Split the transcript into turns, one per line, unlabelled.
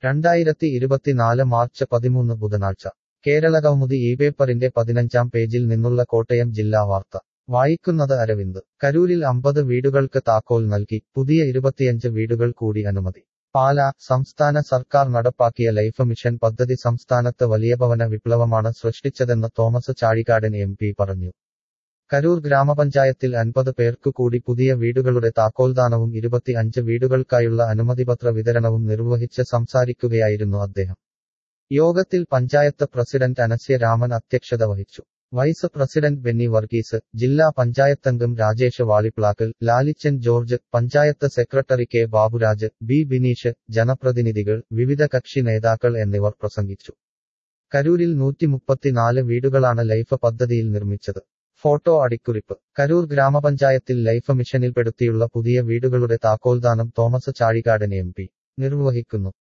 രണ്ടായിരത്തി ഇരുപത്തിനാല് മാർച്ച് പതിമൂന്ന് ബുധനാഴ്ച കേരള കൗമുദി ഈ പേപ്പറിന്റെ പതിനഞ്ചാം പേജിൽ നിന്നുള്ള കോട്ടയം ജില്ലാ വാർത്ത വായിക്കുന്നത് അരവിന്ദ് കരൂരിൽ അമ്പത് വീടുകൾക്ക് താക്കോൽ നൽകി പുതിയ ഇരുപത്തിയഞ്ച് വീടുകൾ കൂടി അനുമതി പാല സംസ്ഥാന സർക്കാർ നടപ്പാക്കിയ ലൈഫ് മിഷൻ പദ്ധതി സംസ്ഥാനത്ത് വലിയ ഭവന വിപ്ലവമാണ് സൃഷ്ടിച്ചതെന്ന് തോമസ് ചാഴികാടൻ എം പി പറഞ്ഞു കരൂർ ഗ്രാമപഞ്ചായത്തിൽ അൻപത് പേർക്കു കൂടി പുതിയ വീടുകളുടെ താക്കോൽദാനവും ഇരുപത്തി അഞ്ച് വീടുകൾക്കായുള്ള അനുമതിപത്ര വിതരണവും നിർവഹിച്ച് സംസാരിക്കുകയായിരുന്നു അദ്ദേഹം യോഗത്തിൽ പഞ്ചായത്ത് പ്രസിഡന്റ് അനസ്യ രാമൻ അധ്യക്ഷത വഹിച്ചു വൈസ് പ്രസിഡന്റ് ബെന്നി വർഗീസ് ജില്ലാ പഞ്ചായത്തംഗം Rajesh Valiplackal Lalichan George panchayat secretary K Baburaj B Bineesh ജനപ്രതിനിധികൾ വിവിധ കക്ഷി നേതാക്കൾ എന്നിവർ പ്രസംഗിച്ചു കരൂരിൽ നൂറ്റിമുപ്പത്തിനാല് വീടുകളാണ് ലൈഫ് പദ്ധതിയിൽ നിർമ്മിച്ചത് ഫോട്ടോ അടിക്കുറിപ്പ് കരൂർ ഗ്രാമപഞ്ചായത്തിൽ ലൈഫ് മിഷനിൽപ്പെടുത്തിയുള്ള പുതിയ വീടുകളുടെ താക്കോൽദാനം തോമസ് ചാഴികാടൻ എം പി നിർവഹിക്കുന്നു